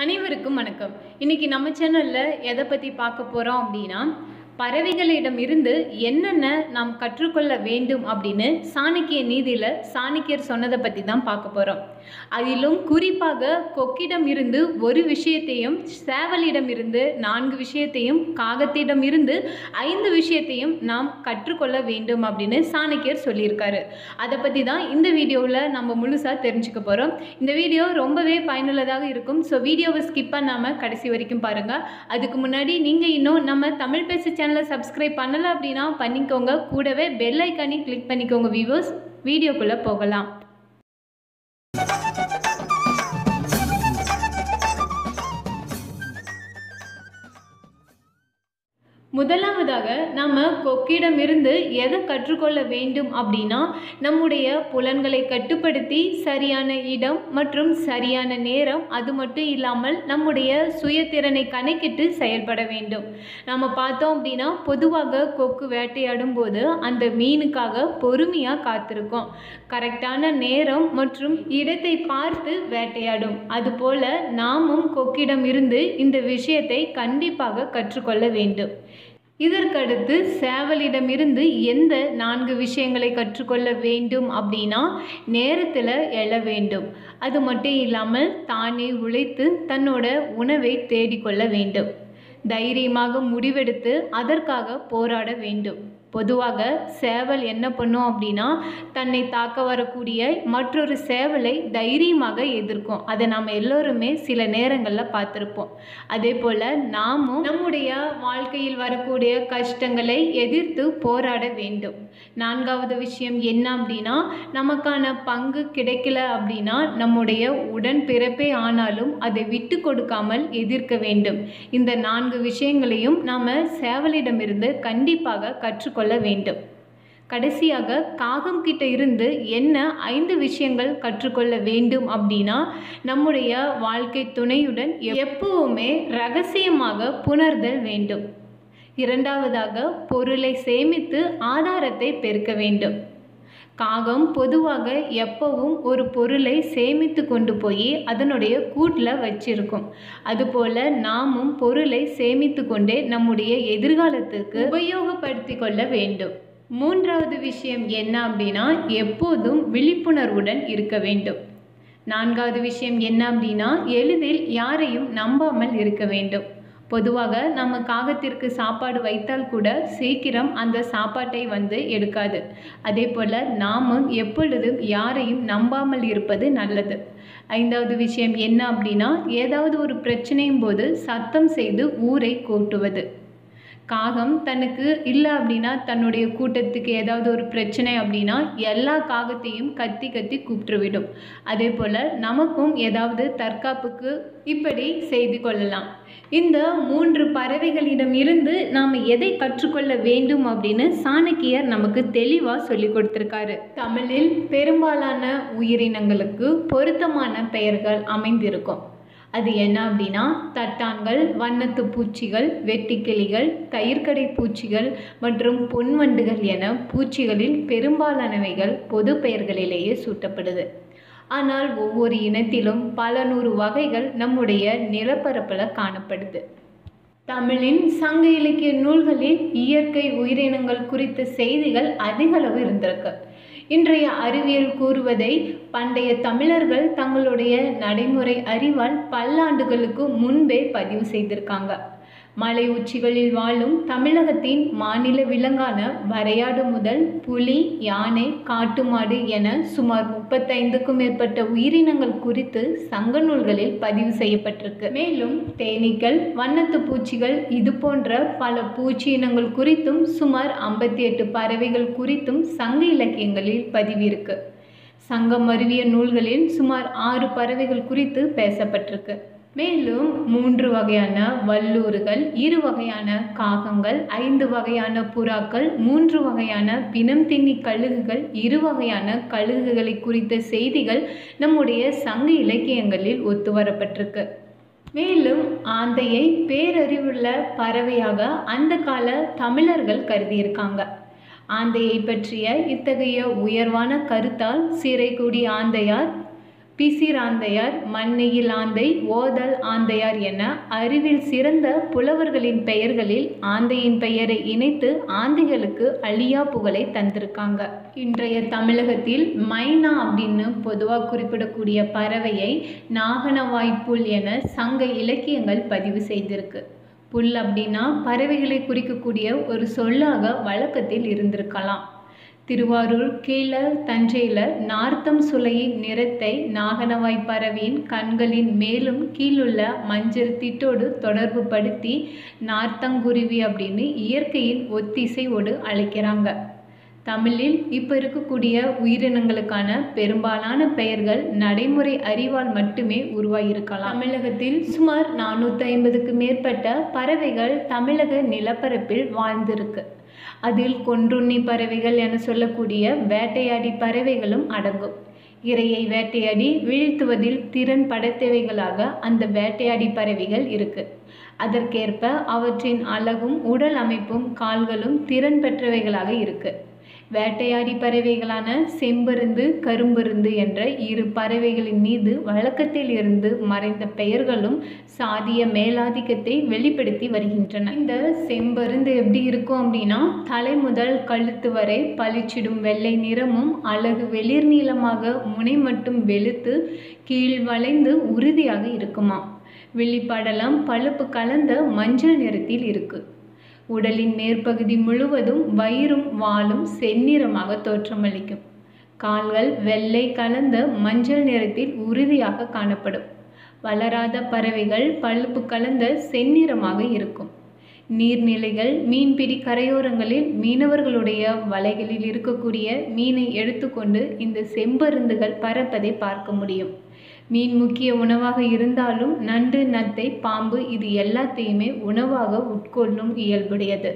அனைவருக்கும் வணக்கம் இன்னைக்கு நம்ம சேனலில் எதை பற்றி பார்க்க போகிறோம் அப்படின்னா பறவைகளிடம் இருந்து என்னென்ன நாம் கற்றுக்கொள்ள வேண்டும் அப்படின்னு சாணக்கிய நீதியில் சாணக்கியர் சொன்னதை பற்றி தான் பார்க்க போகிறோம் அதிலும் குறிப்பாக கொக்கிடம் இருந்து ஒரு விஷயத்தையும் சேவலிடம் இருந்து நான்கு விஷயத்தையும் காகத்திடம் இருந்து ஐந்து விஷயத்தையும் நாம் கற்றுக்கொள்ள வேண்டும் அப்படின்னு சாணக்கியர் சொல்லியிருக்காரு அதை பற்றி தான் இந்த வீடியோவில் நம்ம முழுசாக தெரிஞ்சுக்க போகிறோம் இந்த வீடியோ ரொம்பவே பயனுள்ளதாக இருக்கும் ஸோ வீடியோவை ஸ்கிப் பண்ணாமல் கடைசி வரைக்கும் பாருங்கள் அதுக்கு முன்னாடி நீங்கள் இன்னும் நம்ம தமிழ் பேசு சேனலை சப்ஸ்கிரைப் பண்ணலை அப்படின்னா பண்ணிக்கோங்க கூடவே பெல் ஐக்கானி கிளிக் பண்ணிக்கோங்க வியூவர்ஸ் வீடியோக்குள்ளே போகலாம் முதலாவதாக நாம் கொக்கிடமிருந்து எதை கற்றுக்கொள்ள வேண்டும் அப்படின்னா நம்முடைய புலன்களை கட்டுப்படுத்தி சரியான இடம் மற்றும் சரியான நேரம் அது மட்டும் இல்லாமல் நம்முடைய சுயத்திறனை கணக்கிட்டு செயல்பட வேண்டும் நம்ம பார்த்தோம் அப்படின்னா பொதுவாக கொக்கு வேட்டையாடும் போது அந்த மீனுக்காக பொறுமையாக காத்திருக்கும் கரெக்டான நேரம் மற்றும் இடத்தை பார்த்து வேட்டையாடும் அதுபோல நாமும் கொக்கிடம் இருந்து இந்த விஷயத்தை கண்டிப்பாக கற்றுக்கொள்ள வேண்டும் இதற்கடுத்து சேவலிடமிருந்து எந்த நான்கு விஷயங்களை கற்றுக்கொள்ள வேண்டும் அப்படின்னா நேரத்தில் எழ வேண்டும் அது மட்டும் இல்லாமல் தானே உழைத்து தன்னோட உணவை தேடிக்கொள்ள வேண்டும் தைரியமாக முடிவெடுத்து அதற்காக போராட வேண்டும் பொதுவாக சேவல் என்ன பண்ணும் அப்படின்னா தன்னை தாக்க வரக்கூடிய மற்றொரு சேவலை தைரியமாக எதிர்க்கும் அதை நாம் எல்லோருமே சில நேரங்களில் பார்த்துருப்போம் அதே போல் நாமும் நம்முடைய வாழ்க்கையில் வரக்கூடிய கஷ்டங்களை எதிர்த்து போராட வேண்டும் நான்காவது விஷயம் என்ன அப்படின்னா நமக்கான பங்கு கிடைக்கல அப்படின்னா நம்முடைய உடன் பிறப்பே ஆனாலும் அதை விட்டு கொடுக்காமல் எதிர்க்க வேண்டும் இந்த நான்கு விஷயங்களையும் நாம் சேவலிடமிருந்து கண்டிப்பாக கற்றுக்கொள்ள வேண்டும் கடைசியாக காகம் கிட்ட இருந்து என்ன ஐந்து விஷயங்கள் கற்றுக்கொள்ள வேண்டும் அப்படின்னா நம்முடைய வாழ்க்கை துணையுடன் எப்பவுமே ரகசியமாக புணர்தல் வேண்டும் இரண்டாவதாக பொருளை சேமித்து ஆதாரத்தை பெருக்க வேண்டும் காகம் பொதுவாக எப்பவும் ஒரு பொருளை சேமித்து கொண்டு போய் அதனுடைய கூட்டில் வச்சிருக்கும் அதுபோல் நாமும் பொருளை சேமித்து கொண்டே நம்முடைய எதிர்காலத்துக்கு உபயோகப்படுத்தி கொள்ள வேண்டும் மூன்றாவது விஷயம் என்ன அப்படின்னா எப்போதும் விழிப்புணர்வுடன் இருக்க வேண்டும் நான்காவது விஷயம் என்ன அப்படின்னா எளிதில் யாரையும் நம்பாமல் இருக்க வேண்டும் பொதுவாக நம்ம காகத்திற்கு சாப்பாடு வைத்தால் கூட சீக்கிரம் அந்த சாப்பாட்டை வந்து எடுக்காது அதே போல் நாமும் எப்பொழுதும் யாரையும் நம்பாமல் இருப்பது நல்லது ஐந்தாவது விஷயம் என்ன அப்படின்னா ஏதாவது ஒரு பிரச்சனையும் போது சத்தம் செய்து ஊரை கூட்டுவது காகம் தனக்கு இல்லை அப்படின்னா தன்னுடைய கூட்டத்துக்கு ஏதாவது ஒரு பிரச்சனை அப்படின்னா எல்லா காகத்தையும் கத்தி கத்தி கூப்பிட்டுவிடும் அதே போல் நமக்கும் ஏதாவது தற்காப்புக்கு இப்படி செய்து கொள்ளலாம் இந்த மூன்று பறவைகளிடம் இருந்து நாம் எதை கற்றுக்கொள்ள வேண்டும் அப்படின்னு சாணக்கியர் நமக்கு தெளிவாக சொல்லி கொடுத்துருக்காரு தமிழில் பெரும்பாலான உயிரினங்களுக்கு பொருத்தமான பெயர்கள் அமைந்திருக்கும் அது என்ன அப்படின்னா தட்டான்கள் வண்ணத்து பூச்சிகள் வெட்டிக்கிளிகள் தயிர்க்கடை பூச்சிகள் மற்றும் பொன்வண்டுகள் என பூச்சிகளில் பெரும்பாலானவைகள் பொது பெயர்களிலேயே சூட்டப்படுது ஆனால் ஒவ்வொரு இனத்திலும் பல நூறு வகைகள் நம்முடைய நிலப்பரப்பில் காணப்படுது தமிழின் சங்க இலக்கிய நூல்களில் இயற்கை உயிரினங்கள் குறித்த செய்திகள் அதிகளவு இருந்திருக்கு இன்றைய அறிவியல் கூறுவதை பண்டைய தமிழர்கள் தங்களுடைய நடைமுறை அறிவால் பல்லாண்டுகளுக்கு முன்பே பதிவு செய்திருக்காங்க மலை உச்சிகளில் வாழும் தமிழகத்தின் மாநில விலங்கான வரையாடு முதல் புலி யானை காட்டுமாடு என சுமார் முப்பத்தைந்துக்கும் மேற்பட்ட உயிரினங்கள் குறித்து சங்க நூல்களில் பதிவு செய்யப்பட்டிருக்கு மேலும் தேனீக்கள் வண்ணத்து பூச்சிகள் இது போன்ற பல பூச்சி இனங்கள் குறித்தும் சுமார் ஐம்பத்தி எட்டு பறவைகள் குறித்தும் சங்க இலக்கியங்களில் பதிவிருக்கு சங்கம் அறிவிய நூல்களில் சுமார் ஆறு பறவைகள் குறித்து பேசப்பட்டிருக்கு மேலும் மூன்று வகையான வல்லூறுகள் இரு வகையான காகங்கள் ஐந்து வகையான புறாக்கள் மூன்று வகையான பிணம் தின்னி கழுகுகள் இரு வகையான கழுகுகளை குறித்த செய்திகள் நம்முடைய சங்க இலக்கியங்களில் ஒத்துவரப்பட்டிருக்கு மேலும் ஆந்தையை பேரறிவுள்ள பறவையாக அந்த கால தமிழர்கள் கருதியிருக்காங்க ஆந்தையை பற்றிய இத்தகைய உயர்வான கருத்தால் சிறைக்குடி ஆந்தையார் பிசிராந்தையார் மண்ணியில் ஆந்தை ஓதல் ஆந்தையார் என அறிவில் சிறந்த புலவர்களின் பெயர்களில் ஆந்தையின் பெயரை இணைத்து ஆந்தைகளுக்கு அழியா புகழை தந்திருக்காங்க இன்றைய தமிழகத்தில் மைனா அப்படின்னு பொதுவாக குறிப்பிடக்கூடிய பறவையை நாகனவாய்ப்புல் என சங்க இலக்கியங்கள் பதிவு செய்திருக்கு புல் அப்படின்னா பறவைகளை குறிக்கக்கூடிய ஒரு சொல்லாக வழக்கத்தில் இருந்திருக்கலாம் திருவாரூர் கீழ தஞ்சையில் நார்த்தம் சுளையின் நிறத்தை நாகனவாய் பறவையின் கண்களின் மேலும் கீழுள்ள மஞ்சள் திட்டோடு தொடர்பு படுத்தி நார்த்தங்குருவி அப்படின்னு இயற்கையின் ஒத்திசையோடு அழைக்கிறாங்க தமிழில் இப்போ இருக்கக்கூடிய உயிரினங்களுக்கான பெரும்பாலான பெயர்கள் நடைமுறை அறிவால் மட்டுமே உருவாகியிருக்கலாம் தமிழகத்தில் சுமார் நானூற்றி ஐம்பதுக்கு மேற்பட்ட பறவைகள் தமிழக நிலப்பரப்பில் வாழ்ந்திருக்கு அதில் கொன்றுண்ணி பறவைகள் என சொல்லக்கூடிய வேட்டையாடி பறவைகளும் அடங்கும் இரையை வேட்டையாடி வீழ்த்துவதில் திறன் படைத்தவைகளாக அந்த வேட்டையாடி பறவைகள் இருக்கு அதற்கேற்ப அவற்றின் அழகும் உடல் அமைப்பும் கால்களும் திறன் பெற்றவைகளாக இருக்கு வேட்டையாடி பறவைகளான செம்பருந்து கரும்பருந்து என்ற இரு பறவைகளின் மீது வழக்கத்தில் இருந்து மறைந்த பெயர்களும் சாதிய மேலாதிக்கத்தை வெளிப்படுத்தி வருகின்றன இந்த செம்பருந்து எப்படி இருக்கும் அப்படின்னா தலை முதல் கழுத்து வரை பளிச்சிடும் வெள்ளை நிறமும் அழகு வெளிர் நீளமாக முனை மட்டும் வெளுத்து கீழ் வளைந்து உறுதியாக இருக்குமா வெளிப்படலம் பழுப்பு கலந்த மஞ்சள் நிறத்தில் இருக்குது உடலின் மேற்பகுதி முழுவதும் வயிறும் வாலும் செந்நிறமாக தோற்றமளிக்கும் கால்கள் வெள்ளை கலந்த மஞ்சள் நிறத்தில் உறுதியாக காணப்படும் வளராத பறவைகள் பழுப்பு கலந்த செந்நிறமாக இருக்கும் நீர்நிலைகள் மீன்பிடி கரையோரங்களில் மீனவர்களுடைய வலைகளில் இருக்கக்கூடிய மீனை எடுத்துக்கொண்டு இந்த செம்பருந்துகள் பறப்பதை பார்க்க முடியும் மீன் முக்கிய உணவாக இருந்தாலும் நண்டு நத்தை பாம்பு இது எல்லாத்தையுமே உணவாக உட்கொள்ளும் இயல்புடையது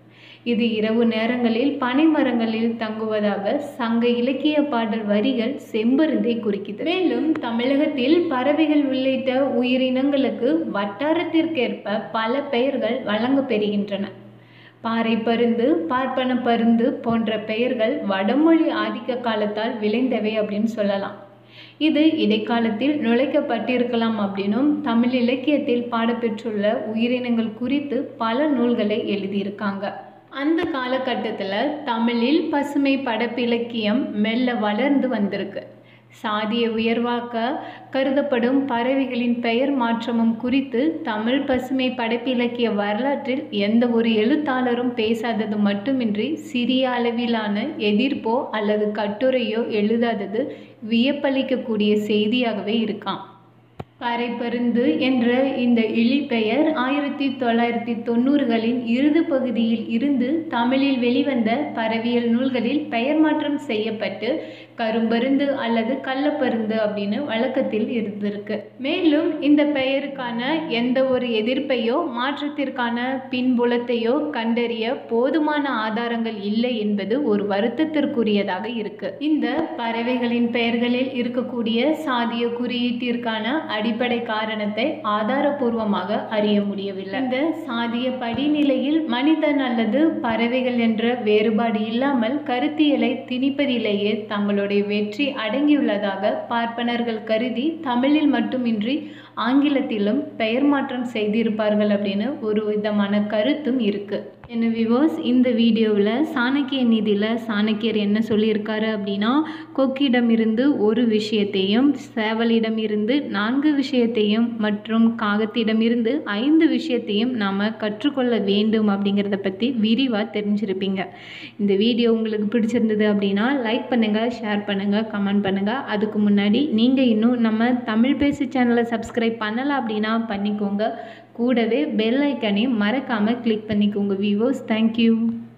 இது இரவு நேரங்களில் பனைமரங்களில் தங்குவதாக சங்க இலக்கிய பாடல் வரிகள் செம்பருந்தை குறிக்குது மேலும் தமிழகத்தில் பறவைகள் உள்ளிட்ட உயிரினங்களுக்கு வட்டாரத்திற்கேற்ப பல பெயர்கள் வழங்கப்பெறுகின்றன பாறை பருந்து பார்ப்பன பருந்து போன்ற பெயர்கள் வடமொழி ஆதிக்க காலத்தால் விளைந்தவை அப்படின்னு சொல்லலாம் இது இடைக்காலத்தில் நுழைக்கப்பட்டிருக்கலாம் அப்படின்னும் தமிழ் இலக்கியத்தில் பாடப்பெற்றுள்ள உயிரினங்கள் குறித்து பல நூல்களை எழுதியிருக்காங்க அந்த காலகட்டத்தில் தமிழில் பசுமை படப்பிலக்கியம் மெல்ல வளர்ந்து வந்திருக்கு சாதிய உயர்வாக்க கருதப்படும் பறவைகளின் பெயர் மாற்றமும் குறித்து தமிழ் பசுமை படைப்பிலக்கிய வரலாற்றில் எந்த ஒரு எழுத்தாளரும் பேசாதது மட்டுமின்றி சிறிய அளவிலான எதிர்ப்போ அல்லது கட்டுரையோ எழுதாதது வியப்பளிக்கக்கூடிய செய்தியாகவே இருக்காம் பறைப்பருந்து என்ற இந்த இழிபெயர் ஆயிரத்தி தொள்ளாயிரத்தி தொண்ணூறுகளின் இறுதி பகுதியில் இருந்து தமிழில் வெளிவந்த பறவியல் நூல்களில் பெயர் மாற்றம் செய்யப்பட்டு கரும்பருந்து அல்லது கள்ளப்பருந்து அப்படின்னு வழக்கத்தில் இருந்திருக்கு மேலும் இந்த பெயருக்கான எந்த ஒரு எதிர்ப்பையோ மாற்றத்திற்கான பின்புலத்தையோ கண்டறிய போதுமான ஆதாரங்கள் இல்லை என்பது ஒரு வருத்தத்திற்குரியதாக இருக்கு இந்த பறவைகளின் பெயர்களில் இருக்கக்கூடிய சாதிய குறியீட்டிற்கான அடிப்படை காரணத்தை ஆதாரபூர்வமாக அறிய முடியவில்லை இந்த சாதிய படிநிலையில் மனிதன் அல்லது பறவைகள் என்ற வேறுபாடு இல்லாமல் கருத்தியலை திணிப்பதிலேயே தங்களுடைய வெற்றி அடங்கியுள்ளதாக பார்ப்பனர்கள் கருதி தமிழில் மட்டுமின்றி ஆங்கிலத்திலும் பெயர் மாற்றம் செய்திருப்பார்கள் அப்படின்னு ஒரு விதமான கருத்தும் இருக்குது என்ன விவோஸ் இந்த வீடியோவில் சாணக்கிய நீதியில் சாணக்கியர் என்ன சொல்லியிருக்காரு அப்படின்னா கொக்கிடமிருந்து ஒரு விஷயத்தையும் சேவலிடமிருந்து நான்கு விஷயத்தையும் மற்றும் காகத்திடமிருந்து ஐந்து விஷயத்தையும் நாம் கற்றுக்கொள்ள வேண்டும் அப்படிங்கிறத பற்றி விரிவாக தெரிஞ்சிருப்பீங்க இந்த வீடியோ உங்களுக்கு பிடிச்சிருந்தது அப்படின்னா லைக் பண்ணுங்கள் ஷேர் பண்ணுங்கள் கமெண்ட் பண்ணுங்கள் அதுக்கு முன்னாடி நீங்கள் இன்னும் நம்ம தமிழ் பேசு சேனலை சப்ஸ்கிரைப் பண்ணலை அப்படின்னா பண்ணிக்கோங்க கூடவே பெல் ஐக்கனையும் மறக்காமல் கிளிக் பண்ணிக்கோங்க விவோஸ் தேங்க்யூ